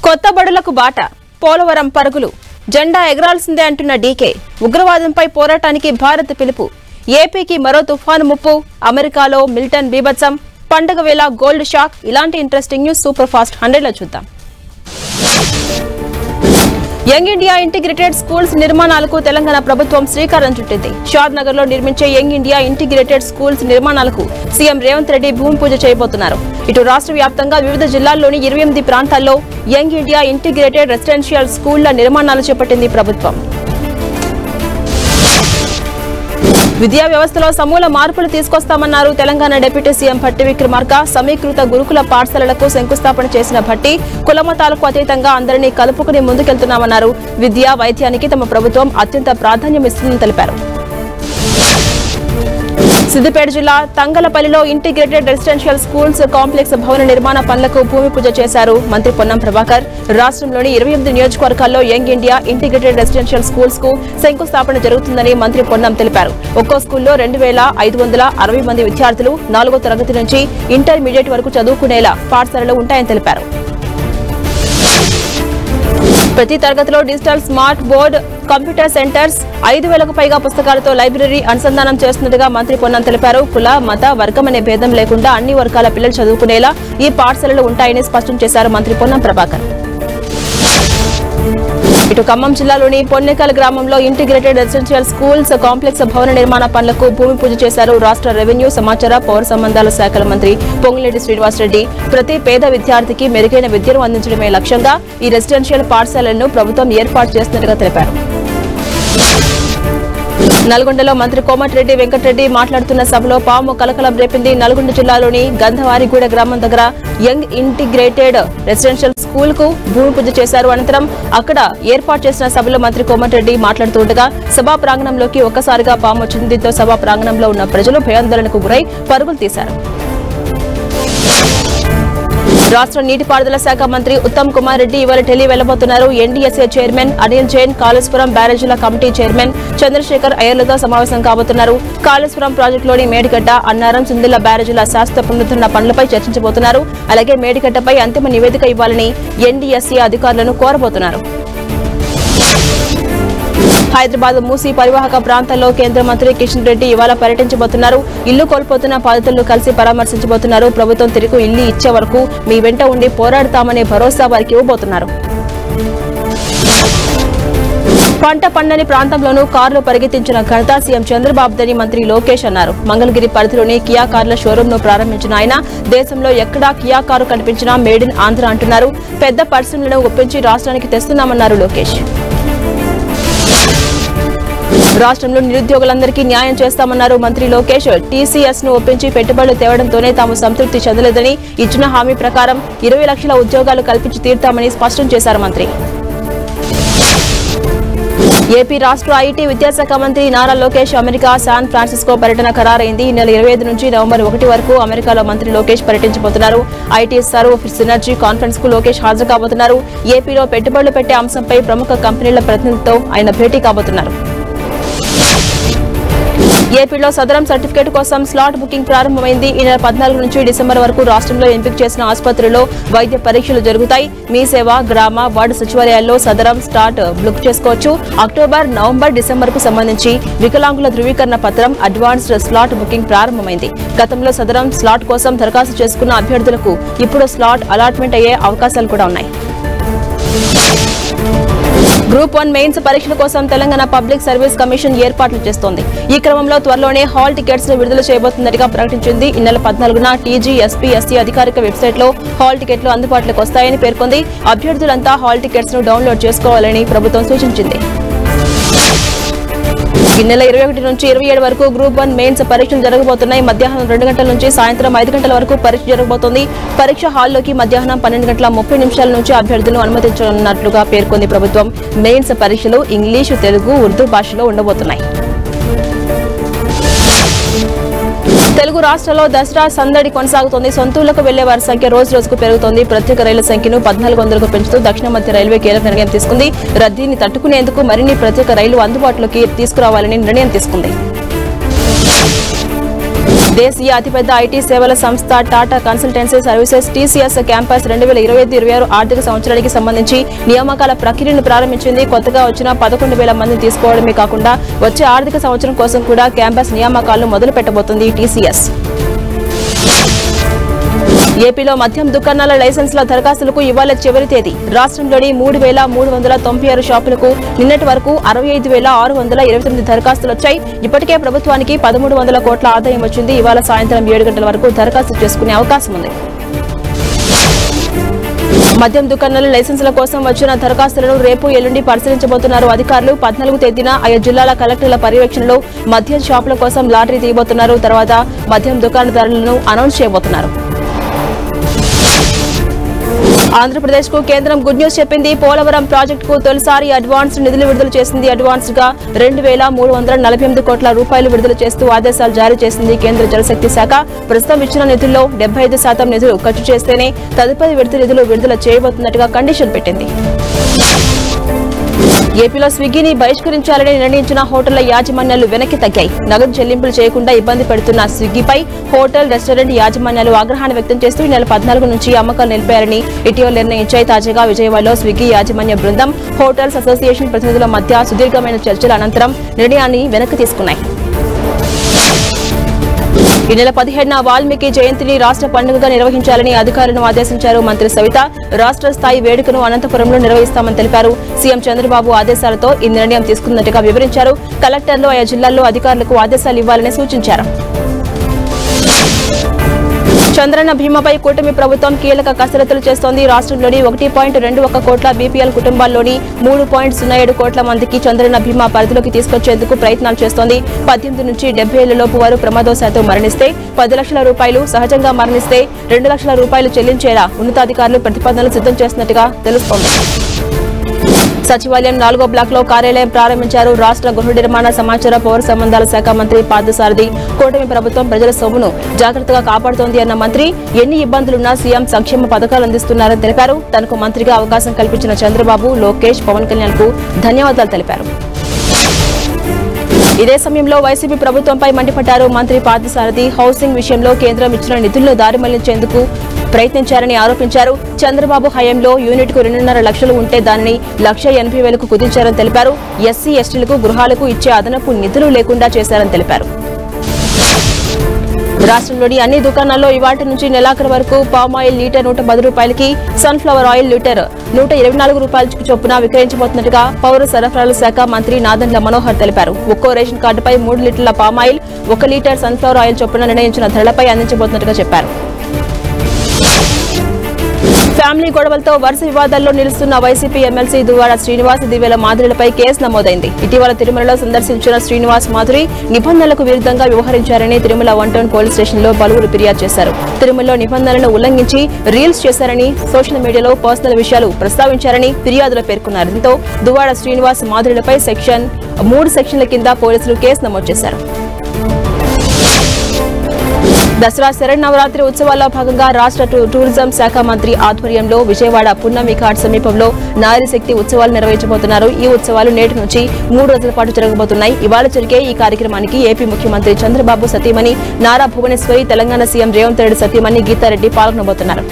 కొత్త బడులకు బాట పోలవరం పరుగులు జెండా ఎగరాల్సిందే అంటున్న డీకే ఉగ్రవాదంపై పోరాటానికి భారత్ పిలుపు ఏపీకి మరో తుఫాను ముప్పు అమెరికాలో మిల్టన్ బీభత్సం పండగ వేళ గోల్డ్ షాక్ ఇలాంటి interesting news super fast hundred లో చూద్దాం యంగ్ ఇండియా ఇంటిగ్రేటెడ్ స్కూల్స్ నిర్మాణాలకు తెలంగాణ ప్రభుత్వం శ్రీకారం చుట్టింది షాద్ నగర్ లో నిర్మించే యంగ్ ఇండియా ఇంటిగ్రేటెడ్ స్కూల్స్ నిర్మాణాలకు సీఎం రేవంత్ రెడ్డి భూమి పూజ చేయబోతున్నారు ఇటు రాష్ట్ర వ్యాప్తంగా వివిధ జిల్లాల్లోని ఇరవై ఎనిమిది ప్రాంతాల్లో యంగ్ ఇండియా ఇంటిగ్రేటెడ్ రెసిడెన్షియల్ స్కూళ్ల నిర్మాణాలు చేపట్టింది ప్రభుత్వం విద్యా వ్యవస్థలో సమూల మార్పులు తీసుకొస్తామన్నారు తెలంగాణ డిప్యూటీ సీఎం భట్టి విక్రమార్క సమీకృత గురుకుల పాఠశాలలకు శంకుస్థాపన చేసిన భట్టి కులమతాలకు అతీతంగా అందరినీ కలుపుకుని ముందుకెళ్తున్నామన్నారు విద్య వైద్యానికి తమ ప్రభుత్వం అత్యంత ప్రాధాన్యం ఇస్తుందని తెలిపారు సిద్దిపేట జిల్లా తంగలపల్లిలో ఇంటిగ్రేటెడ్ రెసిడెన్షియల్ స్కూల్స్ కాంప్లెక్స్ భవన నిర్మాణ పనులకు భూమి పూజ చేశారు మంత్రి పొన్నం ప్రభాకర్ రాష్ట్రంలోని ఇరవై ఎనిమిది నియోజకవర్గాల్లో young India integrated residential schools కు శంకుస్థాపన జరుగుతుందని మంత్రి పొన్నం తెలిపారు ఒక్కో స్కూల్లో రెండు వేల ఐదు వందల అరవై మంది విద్యార్థులు నాలుగో తరగతి నుంచి ఇంటర్మీడియట్ వరకు చదువుకునేలా పాఠశాలలు ఉంటాయని తెలిపారు ప్రతి తరగతిలో digital smart board computer centres ఐదు వేలకు పైగా పుస్తకాలతో లైబ్రరీ అనుసంధానం చేస్తున్నట్టుగా మంత్రి పొన్నం తెలిపారు కుల మత వర్గం అనే భేదం లేకుండా అన్ని వర్గాల పిల్లలు చదువుకునేలా ఈ పాఠశాలలు ఉంటాయని స్పష్టం చేశారు మంత్రి పొన్నం ప్రభాకర్ ఇటు ఖమ్మం జిల్లాలోని పొన్నెకల్ గ్రామంలో ఇంటిగ్రేటెడ్ రెసిడెన్షియల్ స్కూల్స్ కాంప్లెక్స్ భవన నిర్మాణ పనులకు భూమి పూజ చేశారు రాష్ట్ర రెవెన్యూ సమాచార పౌర సంబంధాల శాఖల మంత్రి పొంగులేటి శ్రీనివాసరెడ్డి ప్రతి పేద విద్యార్థికి మెరుగైన విద్యను అందించడమే లక్ష్యంగా ఈ రెసిడెన్షియల్ పాఠశాలలను ప్రభుత్వం ఏర్పాటు చేస్తున్నట్టుగా తెలిపారు నల్గొండలో మంత్రి కోమటిరెడ్డి వెంకటరెడ్డి మాట్లాడుతున్న సభలో పాము కలకలం రేపింది నల్గొండ జిల్లాలోని గంధవారిగూడ గ్రామం దగ్గర యంగ్ ఇంటిగ్రేటెడ్ రెసిడెన్షియల్ స్కూల్ కు భూమి పూజ చేశారు అనంతరం అక్కడ ఏర్పాటు చేసిన సభలో మంత్రి కోమటిరెడ్డి మాట్లాడుతూ ఉండగా సభా ప్రాంగణంలోకి ఒక్కసారిగా పాము వచ్చింది దీంతో సభా ప్రాంగణంలో ఉన్న ప్రజలు భయాందోళనకు గురై పరుగులు తీశారు రాష్ట్ర నీటిపారుదల శాఖ మంత్రి ఉత్తమ్ కుమార్ రెడ్డి ఇవాళ ఢిల్లీ వెళ్లబోతున్నారు ఎన్డీఎస్ఏ చైర్మన్ అనిల్ జైన్ కాళేశ్వరం బ్యారేజీల కమిటీ చైర్మన్ చంద్రశేఖర్ అయ్యర్లతో సమావేశం కాబోతున్నారు కాళేశ్వరం ప్రాజెక్టులోని మేడిగడ్డ అన్నారం సిందిల్ల బ్యారేజీల శాశ్వత పునరుద్ధరణ పనులపై చర్చించబోతున్నారు అలాగే మేడిగడ్డపై అంతిమ నివేదిక ఇవ్వాలని ఎన్డీఎస్ఏ అధికారులను కోరబోతున్నారు హైదరాబాద్ మూసీ పరివాహక ప్రాంతాల్లో కేంద్ర మంత్రి కిషన్ రెడ్డి ఇవాళ పర్యటించబోతున్నారు ఇల్లు కోల్పోతున్న బాధితులను కలిసి పరామర్శించబోతున్నారు ప్రభుత్వం తిరిగి ఇల్లు ఇచ్చే వరకు మీ వెంట ఉండి పోరాడతామనే భరోసా వారికి ఇవ్వబోతున్నారు పంట పండని ప్రాంతంలోనూ కార్లు పరిగెత్తించిన ఘనత సీఎం చంద్రబాబుదని మంత్రి లోకేష్ అన్నారు మంగళగిరి పరిధిలోని కియా కార్ల షోరూమ్ ను ప్రారంభించిన ఆయన దేశంలో ఎక్కడా కియా కారు కనిపించినా మేడ్ ఇన్ ఆంధ్ర అంటున్నారు పెద్ద పరిశ్రమలను ఒప్పించి రాష్ట్రానికి తెస్తున్నామన్నారు లోకేష్ రాష్ట్రంలో నిరుద్యోగులందరికీ న్యాయం చేస్తామన్నారు మంత్రి లోకేష్ టీసీఎస్ ను ఒప్పించి పెట్టుబడులు తేవడంతోనే తాము సంతృప్తి చెందలేదని ఇచ్చిన హామీ ప్రకారం ఇరవై లక్షల ఉద్యోగాలు కల్పించి తీరుతామని స్పష్టం చేశారు మంత్రి ఏపీ రాష్ట్ర ఐటీ విద్యాశాఖ మంత్రి Nara Lokesh America San Francisco పర్యటన ఖరారైంది ఈ నెల ఇరవై ఐదు నుంచి నవంబర్ ఒకటి వరకు అమెరికాలో మంత్రి లోకేష్ పర్యటించబోతున్నారు ఐటీ సర్వ్ సినర్జీ కాన్ఫరెన్స్ కు లోకేష్ హాజరు కాబోతున్నారు ఏపీలో పెట్టుబడులు పెట్టే అంశంపై ప్రముఖ కంపెనీల ప్రతినిధులతో ఆయన భేటీ కాబోతున్నారు ఏపీలో సదరం సర్టిఫికేట్ కోసం స్లాట్ బుకింగ్ ప్రారంభమైంది ఈ నెల పద్నాలుగు నుంచి డిసెంబర్ వరకు రాష్ట్రంలో ఎంపిక చేసిన ఆసుపత్రుల్లో వైద్య పరీక్షలు జరుగుతాయి మీ సేవ గ్రామ వార్డు సచివాలయాల్లో సదరం స్టార్ట్ బుక్ చేసుకోవచ్చు అక్టోబర్ నవంబర్ డిసెంబర్ కు సంబంధించి వికలాంగుల ధృవీకరణ పత్రం అడ్వాన్స్డ్ స్లాట్ బుకింగ్ ప్రారంభమైంది గతంలో సదరం స్లాట్ కోసం దరఖాస్తు చేసుకున్న అభ్యర్థులకు ఇప్పుడు స్లాట్ అలాట్మెంట్ అయ్యే అవకాశాలు కూడా ఉన్నాయి గ్రూప్ వన్ మెయిన్స్ పరీక్షల కోసం తెలంగాణ పబ్లిక్ సర్వీస్ కమిషన్ ఏర్పాట్లు చేస్తోంది ఈ క్రమంలో త్వరలోనే హాల్ టికెట్స్ ను విడుదల చేయబోతున్నట్టుగా ప్రకటించింది ఈ నెల పద్నాలుగున టీజీ ఎస్పీ ఎస్సీ అధికారిక వెబ్సైట్ లో హాల్ టికెట్లు అందుబాటులోకి వస్తాయని పేర్కొంది అభ్యర్థులంతా హాల్ టికెట్స్ ను డౌన్లోడ్ చేసుకోవాలని ప్రభుత్వం సూచించింది ఈ నెల ఇరవై ఒకటి నుంచి ఇరవై ఏడు వరకు గ్రూప్ వన్ మెయిన్స్ పరీక్షలు జరగబోతున్నాయి మధ్యాహ్నం రెండు గంటల నుంచి సాయంత్రం ఐదు గంటల వరకు పరీక్ష జరగబోతోంది పరీక్ష హాల్లోకి మధ్యాహ్నం పన్నెండు గంటల ముప్పై నిమిషాల నుంచి అభ్యర్థులను అనుమతించనున్నట్లుగా పేర్కొంది ప్రభుత్వం మెయిన్స్ పరీక్షలు ఇంగ్లీషు తెలుగు ఉర్దూ భాషలో ఉండబోతున్నాయి తెలుగు రాష్ట్రాల్లో దసరా సందడి కొనసాగుతోంది సొంతూళ్లకు వెళ్లే వారి సంఖ్య రోజు రోజుకు పెరుగుతోంది ప్రత్యేక రైళ్ల సంఖ్యను పద్నాలుగు వందలకు పెంచుతూ దక్షిణ మధ్య రైల్వే కీలక నిర్ణయం తీసుకుంది రద్దీని తట్టుకునేందుకు మరిన్ని ప్రత్యేక రైళ్లు అందుబాటులోకి తీసుకురావాలని నిర్ణయం తీసుకుంది దేశీయ అతిపెద్ద ఐటీ సేవల సంస్థ Tata consultancy services TCS campus రెండు వేల ఇరవై ఐదు ఇరవై ఆరు ఆర్థిక సంవత్సరానికి సంబంధించి నియామకాల ప్రక్రియను ప్రారంభించింది కొత్తగా వచ్చిన పదకొండు వేల మందిని తీసుకోవడమే కాకుండా వచ్చే ఆర్థిక సంవత్సరం కోసం కూడా క్యాంపస్ నియామకాలను మొదలు పెట్టబోతుంది టీసీఎస్ ఏపీలో మద్యం దుకాణాల లైసెన్సుల దరఖాస్తులకు ఇవాళ చివరి తేదీ రాష్ట్రంలోని మూడు వేల మూడు వందల తొంభై ఆరు షాపులకు నిన్నటి వరకు అరవై ఐదు వేల ఆరు వందల ఇరవై తొమ్మిది దరఖాస్తులు వచ్చాయి ఇప్పటికే ప్రభుత్వానికి పదమూడు వందల కోట్ల ఆదాయం వచ్చింది ఇవాళ సాయంత్రం ఏడు గంటల వరకు దరఖాస్తు చేసుకునే అవకాశం ఉంది మద్యం దుకాణాల లైసెన్సుల కోసం వచ్చిన దరఖాస్తులను రేపు ఎల్లుండి పరిశీలించబోతున్నారు అధికారులు పద్నాలుగు తేదీన ఆయా జిల్లాల కలెక్టర్ల పర్యవేక్షణలో మద్యం షాపుల కోసం లాటరీ తీయబోతున్నారు తర్వాత మద్యం దుకాణదారులను అనౌన్స్ చేయబోతున్నారు ఆంధ్రప్రదేశ్ కు కేంద్రం గుడ్ న్యూస్ చెప్పింది పోలవరం ప్రాజెక్టుకు తొలిసారి అడ్వాన్స్ నిధులు విడుదల చేసింది అడ్వాన్స్ గా రెండు వేల మూడు వందల నలభై ఎనిమిది కోట్ల రూపాయలు విడుదల చేస్తూ ఆదేశాలు జారీ చేసింది కేంద్ర జలశక్తి శాఖ ప్రస్తుతం ఇచ్చిన నిధుల్లో డెబ్బై ఐదు శాతం నిధులు ఖర్చు చేస్తేనే తదుపరి విడత నిధులు విడుదల చేయబోతున్నట్టుగా కండిషన్ పెట్టింది ఏపీలో స్విగ్గీని బహిష్కరించాలని నిర్ణయించిన హోటళ్ల యాజమాన్యాలు వెనక్కి తగ్గాయి నగదు చెల్లింపులు చేయకుండా ఇబ్బంది పెడుతున్న స్విగ్గీపై హోటల్ రెస్టారెంట్ యాజమాన్యాలు ఆగ్రహాన్ని వ్యక్తం చేస్తూ ఈ నెల పద్నాలుగు నుంచి అమ్మకాలు నిలిపారని ఇటీవల నిర్ణయించాయి తాజాగా విజయవాడలో స్విగ్గీ యాజమాన్య బృందం హోటల్స్ అసోసియేషన్ ప్రతినిధుల మధ్య సుదీర్ఘమైన చర్చల అనంతరం నిర్ణయాన్ని వెనక్కి తీసుకున్నాయి ఈ నెల పదిహేడున వాల్మీకి జయంతిని రాష్ట్ర పండుగగా నిర్వహించాలని అధికారులను ఆదేశించారు మంత్రి సవిత రాష్ట్ర స్థాయి వేడుకను అనంతపురంలో నిర్వహిస్తామని తెలిపారు సీఎం చంద్రబాబు ఆదేశాలతో ఈ నిర్ణయం తీసుకున్నట్టుగా వివరించారు కలెక్టర్లు ఆయా జిల్లాల్లో అధికారులకు ఆదేశాలు ఇవ్వాలని సూచించారు చంద్రన్న భీమాపై కూటమి ప్రభుత్వం కీలక కసరత్తులు చేస్తోంది రాష్ట్రంలోని ఒకటి పాయింట్ రెండు ఒక్క కోట్ల బీపీఎల్ కుటుంబాల్లోని మూడు పాయింట్ సున్నా ఏడు కోట్ల మందికి చంద్రన్న భీమా పరిధిలోకి తీసుకొచ్చేందుకు ప్రయత్నాలు చేస్తోంది పద్దెనిమిది నుంచి డెబ్బై ఏళ్లలోపు వారు ప్రమాదవశాత్తు మరణిస్తే పది లక్షల రూపాయలు సహజంగా మరణిస్తే రెండు లక్షల రూపాయలు చెల్లించేలా ఉన్నతాధికారులు ప్రతిపాదనలు సిద్ధం చేస్తున్నట్టుగా తెలుస్తోంది సచివాలయం నాలుగో బ్లాక్ లో కార్యాలయం ప్రారంభించారు రాష్ట్ర గృహ నిర్మాణ సమాచార పౌర సంబంధాల శాఖ మంత్రి పార్థసారథి కూటమి ప్రభుత్వం ప్రజల సొమ్మును జాగ్రత్తగా కాపాడుతోంది అన్న మంత్రి ఎన్ని ఇబ్బందులున్నా సీఎం సంక్షేమ పథకాలు అందిస్తున్నారని తెలిపారు తనకు మంత్రిగా అవకాశం కల్పించిన చంద్రబాబు లోకేష్ పవన్ కళ్యాణ్ కు ధన్యవాదాలు తెలిపారు ఇదే సమయంలో వైసీపీ ప్రభుత్వంపై మండిపడ్డారు మంత్రి పార్థసారథి హౌసింగ్ విషయంలో కేంద్రం ఇచ్చిన నిధులను దారి మళ్లించేందుకు ప్రయత్నించారని ఆరోపించారు చంద్రబాబు హయాంలో యూనిట్ కు రెండున్నర లక్షలు ఉంటే దానిని లక్ష ఎనభై వేలకు కుదించారని తెలిపారు ఎస్సీ ఎస్టీలకు గృహాలకు ఇచ్చే అదనపు నిధులు లేకుండా చేశారని తెలిపారు రాష్ట్రంలోని అన్ని దుకాణాల్లో ఇవాటి నుంచి నెలాఖరు వరకు పామ్ ఆయిల్ లీటర్ నూట పది రూపాయలకి సన్ఫ్లవర్ ఆయిల్ లీటర్ నూట ఇరవై నాలుగు రూపాయల చొప్పున విక్రయించబోతున్నట్టుగా పౌర సరఫరాల శాఖ మంత్రి నాదండ్ల మనోహర్ తెలిపారు ఒక్కో రేషన్ కార్డుపై మూడు లీటర్ల పామ్ ఆయిల్ ఒక లీటర్ సన్ఫ్లవర్ ఆయిల్ చొప్పున నిర్ణయించిన ధరలపై అందించబోతున్నట్టుగా చెప్పారు ఫ్యామిలీ గొడవలతో వరుస వివాదాల్లో నిలుస్తున్న వైసీపీ ఎమ్మెల్సీ దువ్వాడ శ్రీనివాస్ దివ్యల మాధురిలపై కేసు నమోదైంది ఇటీవల తిరుమలలో సందర్శించిన శ్రీనివాస్ మాధురి నిబంధనలకు విరుద్ధంగా వ్యవహరించారని తిరుమల వన్ టౌన్ పోలీస్ స్టేషన్లో పలువురు ఫిర్యాదు చేశారు తిరుమలలో నిబంధనలను ఉల్లంఘించి రీల్స్ చేశారని సోషల్ మీడియాలో పర్సనల్ విషయాలు ప్రస్తావించారని ఫిర్యాదులో పేర్కొన్నారు దీంతో దువ్వాడ శ్రీనివాస్ మాధురిలపై సెక్షన్ మూడు సెక్షన్ల కింద పోలీసులు కేసు నమోదు చేశారు దసరా శరణవరాత్రి ఉత్సవాల్లో భాగంగా రాష్ట్ర టూ- టూరిజం శాఖ మంత్రి ఆధ్వర్యంలో విజయవాడ పున్నమి ఘాట్ సమీపంలో నారీ శక్తి ఉత్సవాలు నిర్వహించబోతున్నారు ఈ ఉత్సవాలు నేటి నుంచి మూడు రోజుల పాటు జరగబోతున్నాయి ఇవాళ జరిగే ఈ కార్యక్రమానికి ఏపీ ముఖ్యమంత్రి చంద్రబాబు సతీమణి నారా భువనేశ్వరి తెలంగాణ సీఎం రేవంత్ రెడ్డి సతీమణి గీతారెడ్డి పాల్గొనబోతున్నారు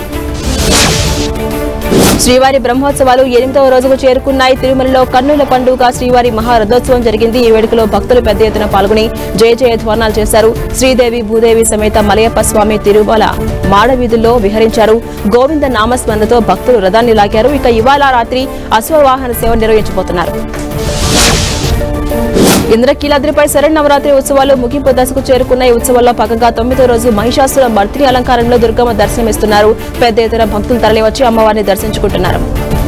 శ్రీవారి బ్రహ్మోత్సవాలు ఎనిమిదవ రోజుకు చేరుకున్నాయి తిరుమలలో కన్నుల పండుగ శ్రీవారి మహారథోత్సవం జరిగింది ఈ వేడుకలో భక్తులు పెద్ద ఎత్తున పాల్గొని జయ జయ ధ్వానాలు చేశారు శ్రీదేవి భూదేవి సమేత మలయప్ప స్వామి తిరుమల మాడవీధుల్లో విహరించారు గోవింద నామస్మరణతో భక్తులు రథాన్ని లాగారు ఇక ఇవాళ రాత్రి అశ్వవాహన సేవ నిర్వహించబోతున్నారు ఇంద్రకీలాద్రిపై శరణవరాత్రి ఉత్సవాలు ముగింపు దశకు చేరుకున్న ఈ ఉత్సవాల్లో భాగంగా తొమ్మిదో రోజు మహిషాసుర మర్తిని అలంకారంలో దుర్గమ్మ దర్శనమిస్తున్నారు పెద్ద ఎత్తున భక్తులు తరలివచ్చి అమ్మవారిని దర్శించుకుంటున్నారు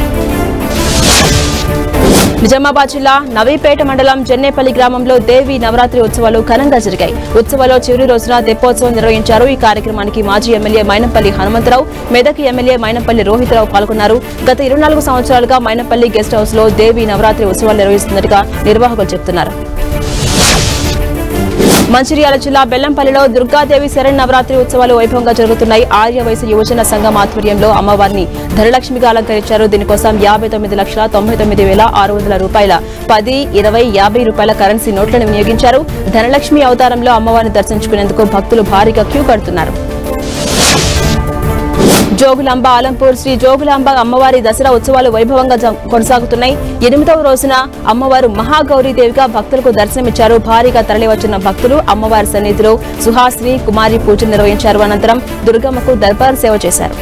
నిజామాబాద్ జిల్లా నవీపేట మండలం జన్నేపల్లి గ్రామంలో దేవి నవరాత్రి ఉత్సవాలు ఘనంగా జరిగాయి ఉత్సవాల్లో చివరి రోజున తెప్పోత్సవం నిర్వహించారు ఈ కార్యక్రమానికి మాజీ ఎమ్మెల్యే మైనంపల్లి హనుమంతరావు మెదక్ ఎమ్మెల్యే మైనంపల్లి రోహితరావు పాల్గొన్నారు గత ఇరవై నాలుగు సంవత్సరాలుగా మైనంపల్లి గెస్ట్ హౌస్ లో దేవి నవరాత్రి ఉత్సవాలు నిర్వహిస్తున్నట్టుగా నిర్వాహకులు చెబుతున్నారు మంచిర్యాల జిల్లా బెల్లంపల్లిలో దుర్గాదేవి శరణ్ నవరాత్రి ఉత్సవాలు వైభవంగా జరుగుతున్నాయి ఆర్య వయసు యువజన సంఘం ఆధ్వర్యంలో అమ్మవారిని ధనలక్ష్మిగా అలంకరించారు దీనికోసం యాభై తొమ్మిది లక్షల తొంభై తొమ్మిది వేల ఆరు వందల రూపాయల పది ఇరవై యాభై రూపాయల కరెన్సీ నోట్లను వినియోగించారు ధనలక్ష్మి అవతారంలో అమ్మవారిని దర్శించుకునేందుకు భక్తులు భారీగా క్యూ కడుతున్నారు జోగులాంబ ఆలంపూర్ శ్రీ జోగులాంబ అమ్మవారి దసరా ఉత్సవాలు వైభవంగా జ- కొనసాగుతున్నాయి ఎనిమిదవ రోజున అమ్మవారు మహాగౌరీదేవిగా భక్తులకు దర్శనమిచ్చారు భారీగా తరలివచ్చిన భక్తులు అమ్మవారి సన్నిధిలో సుహాసిని కుమారి పూజలు నిర్వహించారు అనంతరం దుర్గమ్మకు దర్బార్ సేవ చేశారు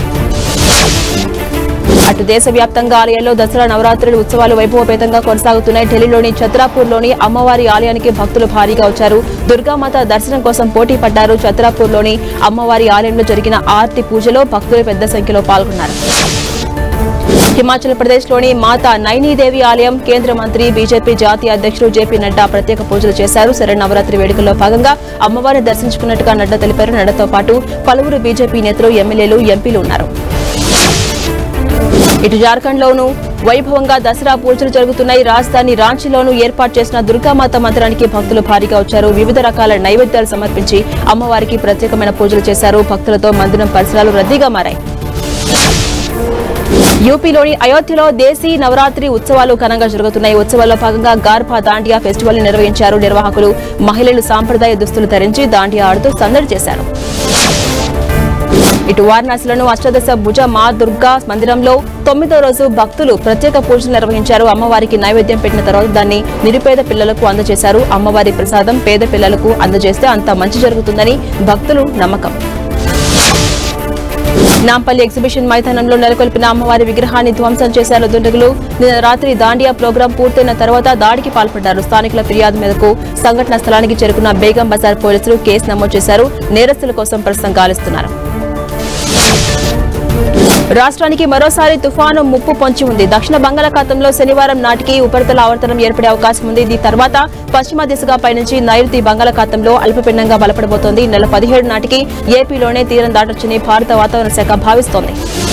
అటు దేశవ్యాప్తంగా ఆలయాల్లో దసరా నవరాత్రులు ఉత్సవాలు వైభవపేతంగా కొనసాగుతున్నాయి ఢిల్లీలోని ఛత్రాపూర్లోని అమ్మవారి ఆలయానికి భక్తులు భారీగా వచ్చారు దుర్గామాత దర్శనం కోసం పోటీ పడ్డారు ఛత్రాపూర్లోని అమ్మవారి ఆలయంలో జరిగిన ఆర్తి పూజలో భక్తులు పెద్ద సంఖ్యలో పాల్గొన్నారు హిమాచల్ ప్రదేశ్లోని మాతా నైనీదేవి ఆలయం కేంద్ర మంత్రి బీజేపీ జాతీయ అధ్యక్షుడు జేపీ నడ్డా ప్రత్యేక పూజలు చేశారు శరణ్ నవరాత్రి వేడుకల్లో భాగంగా అమ్మవారిని దర్శించుకున్నట్టుగా నడ్డా తెలిపారు నడ్డాతో పాటు పలువురు బీజేపీ నేతలు ఎమ్మెల్యేలు ఎంపీలు ఉన్నారు ఇటు జార్ఖండ్లోనూ వైభవంగా దసరా పూజలు జరుగుతున్నాయి రాజధాని రాంచీలోనూ ఏర్పాటు చేసిన దుర్గామాత మందిరానికి భక్తులు భారీగా వచ్చారు వివిధ రకాల నైవేద్యాలు సమర్పించి అమ్మవారికి ప్రత్యేకమైన పూజలు చేశారు భక్తులతో మందిరం పరిసరాలు రద్దీగా మారాయి యూపీలోని అయోధ్యలో దేశీ నవరాత్రి ఉత్సవాలు ఘనంగా జరుగుతున్నాయి ఉత్సవాల్లో భాగంగా గార్భా దాండియా ఫెస్టివల్ ని నిర్వహించారు నిర్వాహకులు మహిళలు సాంప్రదాయ దుస్తులు ధరించి దాండియా ఆడుతూ సందడి చేశారు ఇటు వారణాసిలోను అష్టాదశ భుజ మా దుర్గా మందిరంలో తొమ్మిదో రోజు భక్తులు ప్రత్యేక పూజలు నిర్వహించారు అమ్మవారికి నైవేద్యం పెట్టిన తర్వాత దాన్ని నిరుపేద పిల్లలకు అందజేశారు అమ్మవారి ప్రసాదం పేద పిల్లలకు అందజేస్తే అంత మంచి జరుగుతుందని భక్తులు నమ్మకం నాంపల్లి ఎగ్జిబిషన్ మైదానంలో నెలకొల్పిన అమ్మవారి విగ్రహాన్ని ధ్వంసం చేశారు దుండగులు నిన్న రాత్రి దాండియా ప్రోగ్రాం పూర్తయిన తర్వాత దాడికి పాల్పడ్డారు స్థానికుల ఫిర్యాదు మేరకు సంఘటన స్థలానికి చేరుకున్న బేగం బజార్ పోలీసులు కేసు నమోదు చేశారు నేరస్తుల కోసం ప్రస్తుతం గాలిస్తున్నారు రాష్ట్రానికి మరోసారి తుఫాను ముప్పు పొంచి ఉంది దక్షిణ బంగాళాఖాతంలో శనివారం నాటికి ఉపరితల ఆవర్తనం ఏర్పడే అవకాశం ఉంది దీని తర్వాత పశ్చిమ దిశగా పయనించి నైరుతి బంగాళాఖాతంలో అల్పపీడనంగా బలపడబోతోంది ఈ నెల పదిహేడు నాటికి ఏపీలోనే తీరం దాటొచ్చని భారత వాతావరణ శాఖ భావిస్తోంది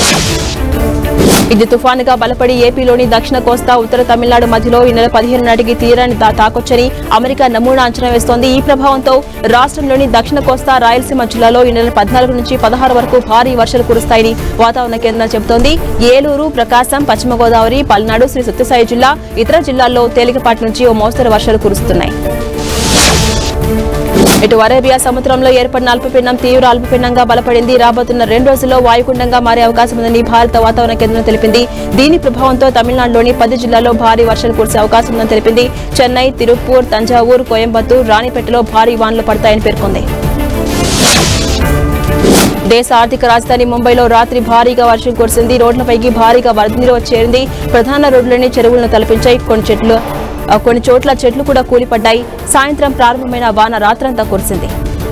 ఇది తుఫానుగా బలపడి ఏపీలోని దక్షిణ కోస్తా ఉత్తర తమిళనాడు మధ్యలో ఈ నెల పదిహేను నాటికి తీరాన్ని తా- తాకొచ్చని అమెరికా నమూనా అంచనా వేస్తోంది ఈ ప్రభావంతో రాష్ట్రంలోని దక్షిణ కోస్తా రాయలసీమ జిల్లాలో ఈ నెల పద్నాలుగు నుంచి పదహారు వరకు భారీ వర్షాలు కురుస్తాయని వాతావరణ కేంద్రం చెబుతోంది ఏలూరు ప్రకాశం పశ్చిమ గోదావరి పల్నాడు శ్రీ సత్యసాయి జిల్లా ఇతర జిల్లాల్లో తేలికపాటి నుంచి ఓ మోస్తరు వర్షాలు కురుస్తున్నాయి ఇటు అరేబియా సముద్రంలో ఏర్పడిన అల్పపీడనం తీవ్ర అల్పపీడనంగా బలపడింది రాబోతున్న రెండు రోజుల్లో వాయుగుండంగా మారే అవకాశం ఉందని భారత వాతావరణ కేంద్రం తెలిపింది దీని ప్రభావంతో తమిళనాడులోని పది జిల్లాల్లో భారీ వర్షాలు కురిసే అవకాశం ఉందని తెలిపింది చెన్నై తిరుప్పూర్ తంజావూర్ కోయంబత్తూర్ రాణిపేటలో భారీ వానలు పడతాయని పేర్కొంది దేశ ఆర్థిక రాజధాని ముంబైలో రాత్రి భారీగా వర్షం కురిసింది రోడ్లపైకి భారీగా వరద నీరు చేరింది ప్రధాన రోడ్లని చెరువులను తలపించాయి కొన్ని చెట్లు ఆ, కొన్ని చోట్ల చెట్లు కూడా కూలిపడ్డాయి సాయంత్రం ప్రారంభమైన వాన రాత్రంతా కురిసింది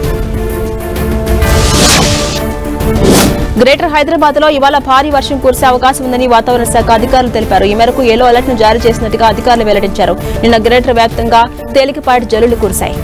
గ్రేటర్ హైదరాబాద్ లో ఇవాళ భారీ వర్షం కురిసే అవకాశం ఉందని వాతావరణ శాఖ అధికారులు తెలిపారు ఈ మేరకు ఎల్లో అలర్ట్ ను జారీ చేసినట్టుగా అధికారులు వెల్లడించారు నిన్న గ్రేటర్ వ్యాప్తంగా తేలికపాటి జల్లులు కురిశాయి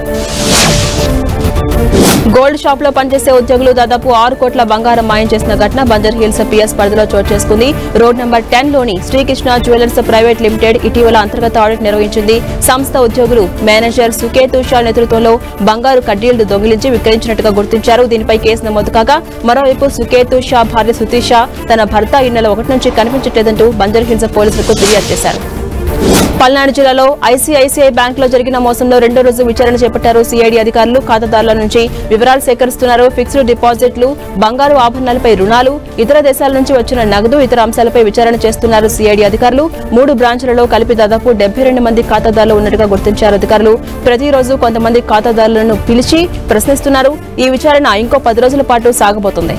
గోల్డ్ షాప్ లో పనిచేసే ఉద్యోగులు దాదాపు ఆరు కోట్ల బంగారం మాయం చేసిన ఘటన బంజర్ హిల్స్ పిఎస్ పరిధిలో చోటు చేసుకుంది రోడ్ నెంబర్ టెన్ లోని శ్రీకృష్ణ జ్యువెలర్స్ ప్రైవేట్ లిమిటెడ్ ఇటీవల అంతర్గత ఆడిట్ నిర్వహించింది సంస్థ ఉద్యోగులు మేనేజర్ సుకేతు షా నేతృత్వంలో బంగారు కడ్డీలు దొంగిలించి విక్రయించినట్టుగా గుర్తించారు దీనిపై కేసు నమోదు కాగా మరోవైపు సుకేతు షా భార్య సుతీష తన భర్త ఈ నెల ఒకటి నుంచి కనిపించట్లేదంటూ బంజర్ హిల్స్ పోలీసులకు ఫిర్యాదు చేశారు పల్నాడు జిల్లాలో ఐసీఐసీఐ బ్యాంక్ లో జరిగిన మోసంలో రెండో రోజు విచారణ చేపట్టారు సిఐడి అధికారులు ఖాతాదారుల నుంచి వివరాలు సేకరిస్తున్నారు ఫిక్స్డ్ డిపాజిట్లు బంగారు ఆభరణాలపై రుణాలు ఇతర దేశాల నుంచి వచ్చిన నగదు ఇతర అంశాలపై విచారణ చేస్తున్నారు సిఐడి అధికారులు మూడు బ్రాంచ్లలో కలిపి దాదాపు డెబ్బై రెండు మంది ఖాతాదారులు ఉన్నట్టుగా గుర్తించారు అధికారులు ప్రతిరోజు కొంతమంది ఖాతాదారులను పిలిచి ప్రశ్నిస్తున్నారు ఈ విచారణ ఇంకో పది రోజుల పాటు సాగబోతుంది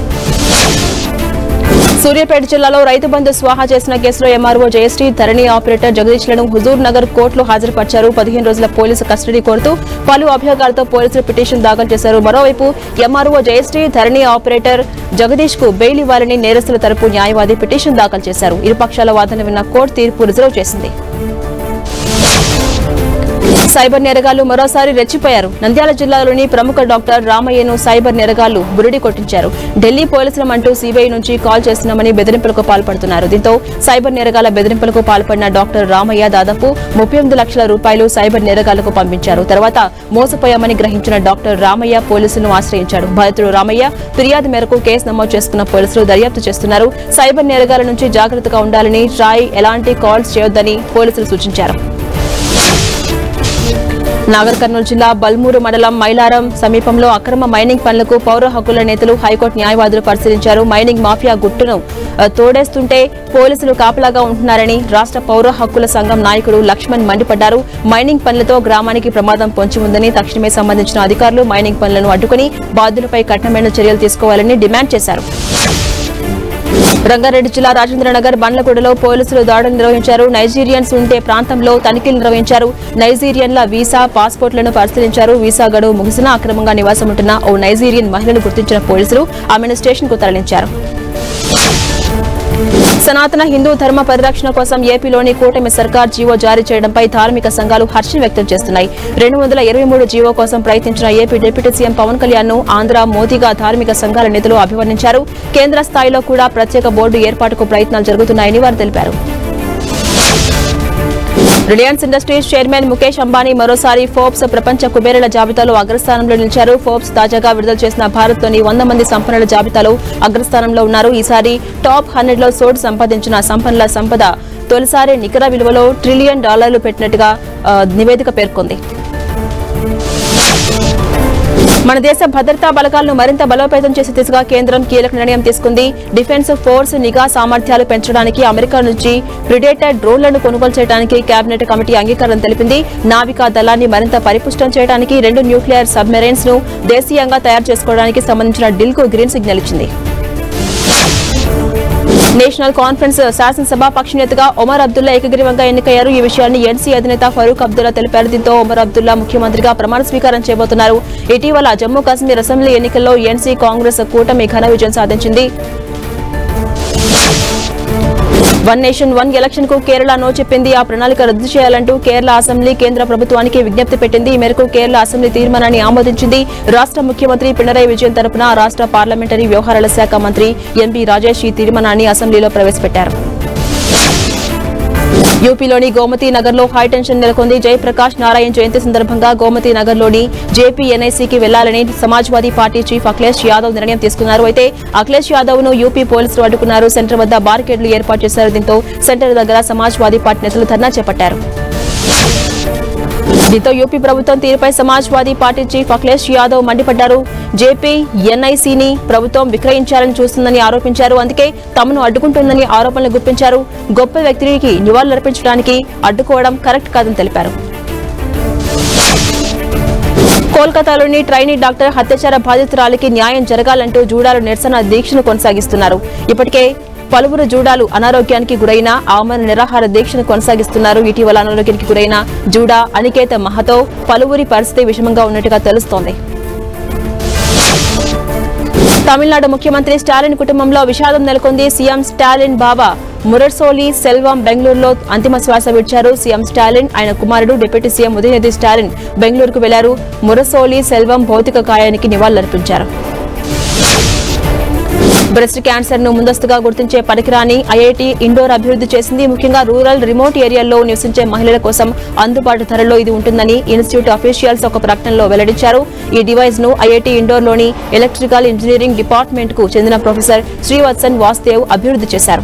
సూర్యాపేట జిల్లాలో రైతు బంధు స్వాహా చేసిన కేసులో ఎంఆర్ఓ జయశ్రీ ధరణి ఆపరేటర్ జగదీష్లను హుజూర్ నగర్ కోర్టులో హాజరుపరిచారు పదిహేను రోజుల పోలీసు కస్టడీ కోరుతూ పలు అభియోగాలతో పోలీసులు పిటిషన్ దాఖలు చేశారు మరోవైపు ఎంఆర్ఓ జయశ్రీ ధరణి ఆపరేటర్ జగదీష్ కు బెయిల్ ఇవ్వాలని నేరస్తుల తరపు న్యాయవాది పిటిషన్ దాఖలు చేశారు ఇరుపక్షాల వాదన విన్న కోర్టు తీర్పు రిజర్వ్ చేసింది సైబర్ నేరగాళ్లు మరోసారి రెచ్చిపోయారు నంద్యాల జిల్లాలోని ప్రముఖ డాక్టర్ రామయ్యను సైబర్ నేరగాళ్లు బురిడి కొట్టించారు ఢిల్లీ పోలీసులమంటూ సీబీఐ నుంచి కాల్ చేస్తున్నామని బెదిరింపులకు పాల్పడుతున్నారు దీంతో సైబర్ నేరగాళ్ల బెదిరింపులకు పాల్పడిన డాక్టర్ రామయ్య దాదాపు ముప్పై ఎనిమిది లక్షల రూపాయలు సైబర్ నేరగాళ్లకు పంపించారు తర్వాత మోసపోయామని గ్రహించిన డాక్టర్ రామయ్య పోలీసులను ఆశ్రయించాడు బాధితుడు రామయ్య ఫిర్యాదు మేరకు కేసు నమోదు చేసుకున్న పోలీసులు దర్యాప్తు చేస్తున్నారు సైబర్ నేరగాళ్ల నుంచి జాగ్రత్తగా ఉండాలని ట్రాయ్ ఎలాంటి కాల్స్ చేయొద్దని పోలీసులు సూచించారు నాగర్ కర్నూలు జిల్లా బల్మూరు మండలం మైలారం సమీపంలో అక్రమ మైనింగ్ పనులకు పౌర హక్కుల నేతలు హైకోర్టు న్యాయవాదులు పరిశీలించారు మైనింగ్ మాఫియా గుట్టును ఆ, తోడేస్తుంటే పోలీసులు కాపలాగా ఉంటున్నారని రాష్ట్ర పౌర హక్కుల సంఘం నాయకుడు లక్ష్మణ్ మండిపడ్డారు మైనింగ్ పనులతో గ్రామానికి ప్రమాదం పొంచి ఉందని తక్షణమే సంబంధించిన అధికారులు మైనింగ్ పనులను అడ్డుకుని బాధ్యులపై కఠినమైన చర్యలు తీసుకోవాలని డిమాండ్ చేశారు రంగారెడ్డి జిల్లా రాజేంద్రనగర్ బండ్లగూడలో పోలీసులు దాడులు నిర్వహించారు నైజీరియన్స్ ఉండే ప్రాంతంలో తనిఖీలు నిర్వహించారు నైజీరియన్ల వీసా పాస్పోర్ట్లను పరిశీలించారు వీసా గడువు ముగిసినా అక్రమంగా నివాసం ఉంటున్న ఓ నైజీరియన్ మహిళను గుర్తించిన పోలీసులు ఆమెను స్టేషన్ కు తరలించారు సనాతన హిందూ ధర్మ పరిరక్షణ కోసం ఏపీలోని కూటమి సర్కార్ జీవో జారీ చేయడంపై ధార్మిక సంఘాలు హర్షం వ్యక్తం చేస్తున్నాయి రెండు వందల ఇరవై మూడు జీవో కోసం ప్రయత్నించిన AP deputy CM Pawan Kalyan ను ఆంధ్ర మోదీగా ధార్మిక సంఘాల నేతలు అభివర్ణించారు కేంద్ర స్థాయిలో కూడా ప్రత్యేక బోర్డు ఏర్పాటుకు ప్రయత్నాలు జరుగుతున్నాయని వారు తెలిపారు Reliance Industries chairman Mukesh Ambani మరోసారి ఫోర్బ్స్ ప్రపంచ కుబేరుల జాబితాలో అగ్రస్థానంలో నిలిచారు ఫోర్బ్స్ తాజాగా విడుదల చేసిన భారత్లోని వంద మంది సంపన్నుల జాబితాలో అగ్రస్థానంలో ఉన్నారు ఈసారి టాప్ హండ్రెడ్ లో చోటు సంపాదించిన సంపన్నుల సంపద తొలిసారి నికర విలువలో ట్రిలియన్ డాలర్లు పెట్టినట్టుగా ఆ, నివేదిక పేర్కొంది మన దేశ భద్రతా బలగాలను మరింత బలోపేతం చేసే దిశగా కేంద్రం కీలక నిర్ణయం తీసుకుంది డిఫెన్స్ ఫోర్స్ నిఘా సామర్థ్యాలు పెంచడానికి అమెరికా నుంచి ప్రిడేటర్ డ్రోన్లను కొనుగోలు చేయడానికి కేబినెట్ కమిటీ అంగీకారం తెలిపింది నావికా దళాన్ని మరింత పరిపుష్టం చేయడానికి రెండు న్యూక్లియర్ సబ్మెరైన్స్ ను దేశీయంగా తయారు చేసుకోవడానికి సంబంధించిన డిల్ కు గ్రీన్ సిగ్నల్ ఇచ్చింది నేషనల్ కాన్ఫరెన్స్ శాసనసభ పక్ష నేతగా ఒమర్ అబ్దుల్లా ఏకగ్రీవంగా ఎన్నికయ్యారు ఈ విషయాన్ని ఎన్సీ అధినేత ఫరూక్ అబ్దుల్లా తెలిపారు దీంతో ఒమర్ అబ్దుల్లా ముఖ్యమంత్రిగా ప్రమాణ స్వీకారం చేయబోతున్నారు ఇటీవల జమ్మూ కాశ్మీర్ అసెంబ్లీ ఎన్నికల్లో ఎన్సీ కాంగ్రెస్ కూటమి ఘన విజయం సాధించింది వన్ నేషన్ వన్ ఎలక్షన్ కు కేరళ నో చెప్పింది ఆ ప్రణాళిక రద్దు చేయాలంటూ కేరళ అసెంబ్లీ కేంద్ర ప్రభుత్వానికి విజ్ఞప్తి పెట్టింది ఈ మేరకు కేరళ అసెంబ్లీ తీర్మానాన్ని ఆమోదించింది రాష్ట్ర ముఖ్యమంత్రి పినరయి విజయన్ తరపున రాష్ట్ర పార్లమెంటరీ వ్యవహారాల శాఖ మంత్రి ఎంపీ రాజేష్ ఈ తీర్మానాన్ని అసెంబ్లీలో ప్రవేశపెట్టారు యూపీలోని గోమతి నగర్లో హైటెన్షన్ నెలకొంది జయప్రకాష్ నారాయణ్ జయంతి సందర్భంగా గోమతి నగర్లోని జేపీ ఎన్ఐసీకి వెళ్లాలని సమాజ్వాదీ పార్టీ చీఫ్ అఖిలేష్ యాదవ్ నిర్ణయం తీసుకున్నారు అయితే అఖిలేష్ యాదవ్ ను యూపీ పోలీసులు అడ్డుకున్నారు సెంటర్ వద్ద బారికేడ్లు ఏర్పాటు చేశారు దీంతో సెంటర్ దగ్గర సమాజ్వాదీ పార్టీ నేతలు ధర్నా చేపట్టారు దీంతో యూపీ ప్రభుత్వం తీరుపై సమాజ్వాదీ పార్టీ చీఫ్ అఖిలేష్ యాదవ్ మండిపడ్డారు జేపీ ఎన్ఐసీని ప్రభుత్వం విక్రయించాలని చూస్తుందని ఆరోపించారు అందుకే తమను అడ్డుకుంటుందని ఆరోపణలు గుప్పించారు గొప్ప వ్యక్తికి నివాళులర్పించడానికి అడ్డుకోవడం కరెక్ట్ కాదని తెలిపారు కోల్కతాలోని ట్రైనీ డాక్టర్ హత్యాచార బాధితురాలికి న్యాయం జరగాలంటూ జూడాలు నిరసన దీక్షను కొనసాగిస్తున్నారు ఇప్పటికే పలువురు జూడాలు అనారోగ్యానికి గురైన ఆమెను నిరాహార దీక్షను కొనసాగిస్తున్నారు ఇటీవల అనారోగ్యానికి గురైన జూడా అనికేత మహతో పలువురి పరిస్థితి విషమంగా ఉన్నట్టుగా తెలుస్తోంది తమిళనాడు ముఖ్యమంత్రి స్టాలిన్ కుటుంబంలో విషాదం నెలకొంది సీఎం స్టాలిన్ బాబా మురర్సోలి సెల్వం బెంగళూరులో అంతిమ శ్వాస విడిచారు సీఎం స్టాలిన్ ఆయన కుమారుడు డిప్యూటీ సీఎం ఉదయనిధి స్టాలిన్ బెంగళూరుకు వెళ్లారు మురసోలి సెల్వం భౌతిక కాయానికి నివాళులర్పించారు బ్రెస్ట్ క్యాన్సర్ ను ముందస్తుగా గుర్తించే పరికరాన్ని ఐఐటి ఇండోర్ అభివృద్ధి చేసింది ముఖ్యంగా రూరల్ రిమోట్ ఏరియాల్లో నివసించే మహిళల కోసం అందుబాటు ధరలో ఇది ఉంటుందని ఇన్స్టిట్యూట్ అఫీషియల్స్ ఒక ప్రకటనలో వెల్లడించారు ఈ డివైస్ ను ఐఐటి ఇండోర్ లోని ఎలక్ట్రికల్ ఇంజనీరింగ్ డిపార్ట్మెంట్ కు చెందిన ప్రొఫెసర్ శ్రీవత్సన్ వాస్తేవ్ అభివృద్ధి చేశారు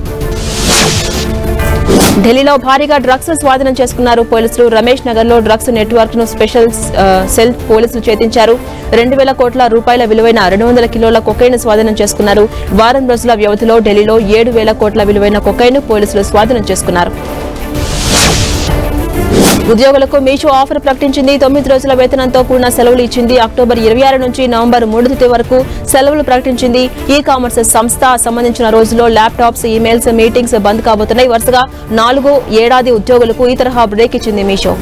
ఢిల్లీలో భారీగా డ్రగ్స్ స్వాధీనం చేసుకున్నారు పోలీసులు రమేష్ నగర్ లో డ్రగ్స్ నెట్వర్క్ ను స్పెషల్ ఆ, సెల్ పోలీసులు ఛేదించారు రెండు వేల కోట్ల రూపాయల విలువైన రెండు వందల కిలోల కొకైన్ స్వాధీనం చేసుకున్నారు వారం రోజుల వ్యవధిలో ఢిల్లీలో ఏడు వేల కోట్ల విలువైన కొకైన్ పోలీసులు స్వాధీనం చేసుకున్నారు ఉద్యోగులకు మీషో ఆఫర్ ప్రకటించింది తొమ్మిది రోజుల వేతనంతో కూడిన సెలవులు ఇచ్చింది అక్టోబర్ ఇరవై ఆరు నుంచి నవంబర్ మూడు తేదీ వరకు సెలవులు ప్రకటించింది ఈ కామర్స్ సంస్థ సంబంధించిన రోజుల్లో ల్యాప్టాప్స్ ఈమెయిల్స్ మీటింగ్స్ బంద్ కాబోతున్నాయి వరుసగా నాలుగో ఏడాది ఉద్యోగులకు ఈ తరహా బ్రేక్ ఇచ్చింది Meesho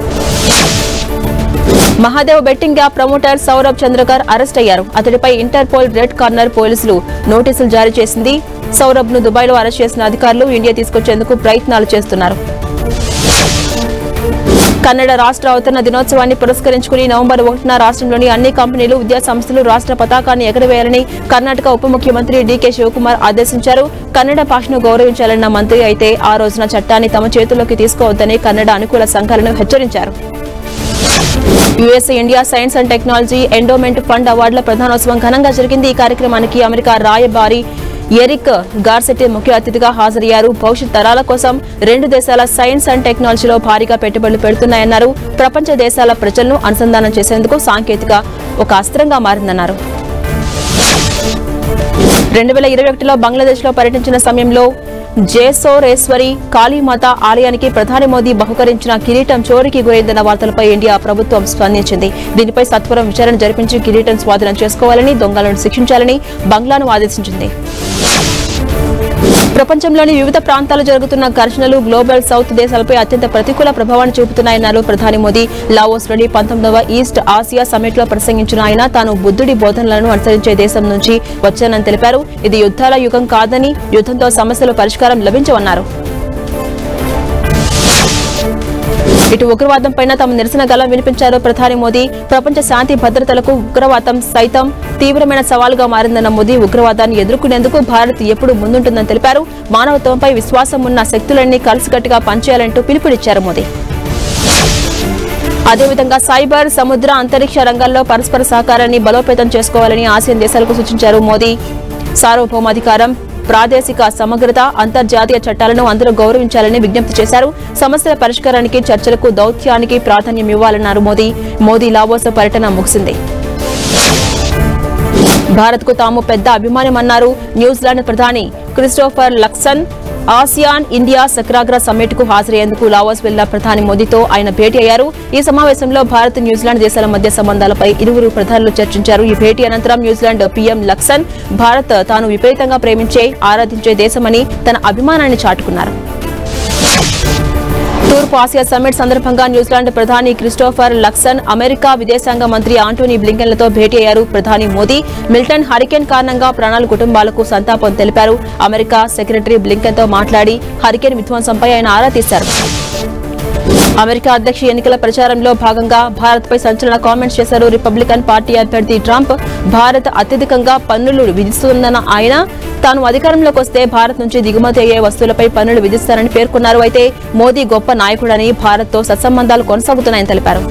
Mahadev betting app promoter Saurabh Chandrakar arrest అయ్యారు అతడిపై ఇంటర్పోల్ రెడ్ కార్నర్ పోలీసులు నోటీసులు జారీ చేసింది సౌరభ్ ను దుబాయ్లో అరెస్ట్ చేసిన అధికారులు ఇండియా తీసుకొచ్చేందుకు ప్రయత్నాలు చేస్తున్నారు కన్నడ రాష్ట్ర అవతరణ దినోత్సవాన్ని పురస్కరించుకుని నవంబర్ ఒకటిన రాష్ట్రంలోని అన్ని కంపెనీలు విద్యా సంస్థలు రాష్ట్ర పతాకాన్ని ఎగరవేయాలని కర్ణాటక ఉప ముఖ్యమంత్రి డీకే శివకుమార్ ఆదేశించారు కన్నడ భాషను గౌరవించాలన్న మంత్రి అయితే ఆ రోజున చట్టాన్ని తమ చేతుల్లోకి తీసుకోవద్దని కన్నడ అనుకూల సంఘాలను హెచ్చరించారు US India science and technology endowment fund అవార్డుల ప్రధానోత్సవం ఘనంగా జరిగింది ఈ కార్యక్రమానికి అమెరికా రాయబారి ఎరిక్ గార్సెట్టి ముఖ్య అతిథిగా హాజరయ్యారు భవిష్యత్ తరాల కోసం రెండు దేశాల సైన్స్ అండ్ టెక్నాలజీలో భారీగా పెట్టుబడులు పెడుతున్నాయన్నారు ప్రపంచ దేశాల ప్రజలను అనుసంధానం చేసేందుకు సాంకేతిక ఒక అస్త్రంగా మారిందన్నారు రెండు వేల ఇరవై ఒకటిలో బంగ్లాదేశ్లో పర్యటించిన సమయంలో జేసోరేశ్వరి కాళీమాత ఆలయానికి ప్రధాని మోదీ బహుకరించిన కిరీటం చోరీకి గురైందన్న వార్తలపై ఇండియా ప్రభుత్వం స్పందించింది దీనిపై సత్వరం విచారణ జరిపించి కిరీటం స్వాధీనం చేసుకోవాలని దొంగలను శిక్షించాలని బంగ్లాను ఆదేశించింది ప్రపంచంలోని వివిధ ప్రాంతాల్లో జరుగుతున్న ఘర్షణలు గ్లోబల్ సౌత్ దేశాలపై అత్యంత ప్రతికూల ప్రభావాన్ని చూపుతున్నాయన్నారు ప్రధాని మోదీ లావోస్లోని పంతొమ్మిదవ ఈస్ట్ ఆసియా సమ్మిట్ లో ప్రసంగించిన ఆయన తాను బుద్ధుడి బోధనలను అనుసరించే దేశం నుంచి వచ్చానని తెలిపారు ఇది యుద్ధాల యుగం కాదని యుద్ధంతో సమస్యలు పరిష్కారం లభించవన్నారు ఇటు ఉగ్రవాదం పైన తమ నిరసన గలం వినిపించారు ప్రధాని మోదీ ప్రపంచ శాంతి భద్రతలకు ఉగ్రవాదం సైతం తీవ్రమైన సవాలుగా మారిందన్న మోదీ ఉగ్రవాదాన్ని ఎదుర్కొనేందుకు భారత్ ఎప్పుడు ముందుంటుందని తెలిపారు మానవత్వంపై విశ్వాసం ఉన్న శక్తులన్నీ కలిసికట్టుగా పనిచేయాలంటూ పిలుపునిచ్చారు మోదీ అదేవిధంగా సైబర్ సముద్ర అంతరిక్ష రంగాల్లో పరస్పర సహకారాన్ని బలోపేతం చేసుకోవాలని ఆసియన్ దేశాలకు సూచించారు మోదీ సార్వభౌమాధికారం ప్రాదేశిక సమగ్రత అంతర్జాతీయ చట్టాలను అందరూ గౌరవించాలని విజ్ఞప్తి చేశారు సమస్యల పరిష్కారానికి చర్చలకు దౌత్యానికి ప్రాధాన్యం ఇవ్వాలన్నారు మోదీ మోదీ లావోస్ పర్యటన ముగిసింది భారత్ కు తాము పెద్ద అభిమానమన్నారు న్యూజిలాండ్ ప్రధాని క్రిస్టోఫర్ లక్సన్ ఆసియాన్ ఇండియా సక్రాగ్ర సమ్మిట్ కు హాజరయ్యేందుకు లావోస్ వెళ్లిన ప్రధాని మోదీతో ఆయన భేటీ అయ్యారు ఈ సమావేశంలో భారత్ న్యూజిలాండ్ దేశాల మధ్య సంబంధాలపై ఇరువురు ప్రధానులు చర్చించారు ఈ భేటీ అనంతరం న్యూజిలాండ్ పీఎం లక్సన్ భారత్ తాను విపరీతంగా ప్రేమించే ఆరాధించే దేశమని తన అభిమానాన్ని చాటుకున్నారు తూర్పు ఆసియా సమ్మిట్ సందర్భంగా న్యూజిలాండ్ ప్రధాని క్రిస్టోఫర్ లక్సన్ అమెరికా విదేశాంగ మంత్రి ఆంటోనీ బ్లింకెన్లతో భేటీ అయ్యారు ప్రధాని మోదీ మిల్టన్ హరికేన్ కారణంగా ప్రాణాల కుటుంబాలకు సంతాపం తెలిపారు అమెరికా సెక్రటరీ బ్లింకెన్తో మాట్లాడి హరికేన్ విధ్వంసంపై ఆయన ఆరా తీశారు అమెరికా అధ్యక్ష ఎన్నికల ప్రచారంలో భాగంగా భారత్ పై సంచలన కామెంట్స్ చేశారు రిపబ్లికన్ పార్టీ అభ్యర్థి ట్రంప్ భారత్ అత్యధికంగా పన్నులు విధిస్తుందన్న ఆయన తాను అధికారంలోకి వస్తే భారత్ నుంచి దిగుమతి అయ్యే వస్తువులపై పన్నులు విధిస్తారని పేర్కొన్నారు అయితే మోదీ గొప్ప నాయకుడని భారత్తో సత్సంబంధాలు కొనసాగుతున్నాయని తెలిపారు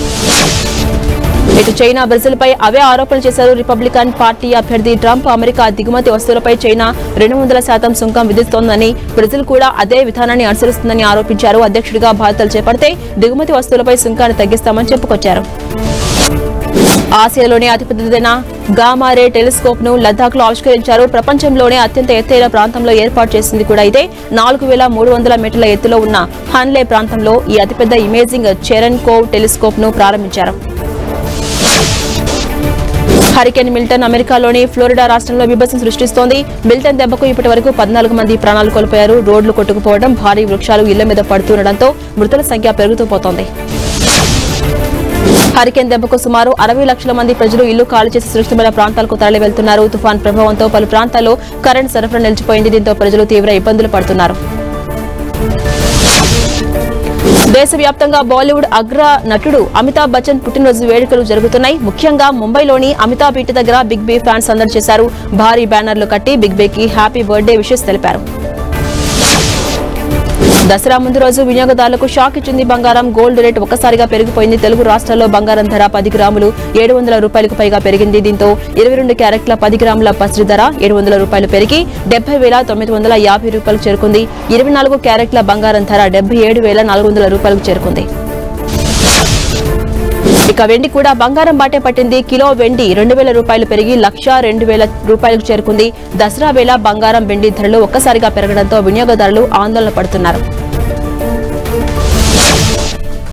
ఇటు చైనా బ్రెజిల్ పై అవే ఆరోపణలు చేశారు రిపబ్లికన్ పార్టీ అభ్యర్థి ట్రంప్ అమెరికా దిగుమతి వస్తువులపై చైనా రెండు వందల శాతం సుంకం విధిస్తోందని బ్రెజిల్ కూడా అదే విధానాన్ని అనుసరిస్తుందని ఆరోపించారు అధ్యక్షుడిగా బాధ్యతలు చేపడితే దిగుమతి వస్తువులపై సుంకాన్ని తగ్గిస్తామని చెప్పుకొచ్చారు ఆసియాలోనే అతిపెద్దదైన గామారే టెలిస్కోప్ ను లద్దాఖ్ లో ఆవిష్కరించారు ప్రపంచంలోనే అత్యంత ఎత్తైన ప్రాంతంలో ఏర్పాటు చేసింది కూడా ఇదే నాలుగు వేల మూడు వందల మీటర్ల ఎత్తులో ఉన్న హన్లే ప్రాంతంలో ఈ అతిపెద్ద ఇమేజింగ్ చెరన్ కోవ్ టెలిస్కోప్ ను ప్రారంభించారు హరికేన్ మిల్టన్ అమెరికాలోని ఫ్లోరిడా రాష్ట్రంలో విభజన సృష్టిస్తోంది మిల్టన్ దెబ్బకు ఇప్పటి వరకు పద్నాలుగు మంది ప్రాణాలు కోల్పోయారు రోడ్లు కొట్టుకుపోవడం భారీ వృక్షాలు ఇళ్ల మీద పడుతుండటంతో మృతుల సంఖ్య పెరుగుతూ పోతోంది హరికేన్ దెబ్బకు సుమారు అరవై లక్షల మంది ప్రజలు ఇల్లు ఖాళీ చేసి సురక్షితమైన ప్రాంతాలకు తరలి వెళ్తున్నారు తుఫాన్ ప్రభావంతో పలు ప్రాంతాల్లో కరెంట్ సరఫరా నిలిచిపోయింది దీంతో ప్రజలు తీవ్ర ఇబ్బందులు పడుతున్నారు దేశవ్యాప్తంగా బాలీవుడ్ అగ్ర నటుడు అమితాబ్ బచ్చన్ పుట్టినరోజు వేడుకలు జరుగుతున్నాయి ముఖ్యంగా ముంబైలోని అమితాబ్ ఇంటి దగ్గర బిగ్ బీ ఫ్యాన్స్ సందడి చేశారు భారీ బ్యానర్లు కట్టి బిగ్ బీకి హ్యాపీ బర్త్డే విషెస్ తెలిపారు దసరా ముందు రోజు వినియోగదారులకు షాక్ ఇచ్చింది బంగారం గోల్డ్ రేట్ ఒక్కసారిగా పెరిగిపోయింది తెలుగు రాష్ట్రాల్లో బంగారం ధర పది గ్రాములు ఏడు వందల రూపాయలకు పైగా పెరిగింది దీంతో ఇరవై రెండు క్యారెట్ల పది గ్రాముల పసిడి ధర ఏడు వందల రూపాయలు పెరిగి డెబ్బై వేల తొమ్మిది వందల యాభై రూపాయలకు చేరుకుంది ఇరవై నాలుగు క్యారెట్ల బంగారం ధర డెబ్బై ఏడు వేల నాలుగు వందల రూపాయలకు చేరుకుంది ఇక వెండి కూడా బంగారం బాటే పట్టింది కిలో వెండి రెండు వేల రూపాయలు పెరిగి లక్ష రెండు వేల రూపాయలకు చేరుకుంది దసరా వేళ బంగారం వెండి ధరలు ఒక్కసారిగా పెరగడంతో వినియోగదారులు ఆందోళన పడుతున్నారు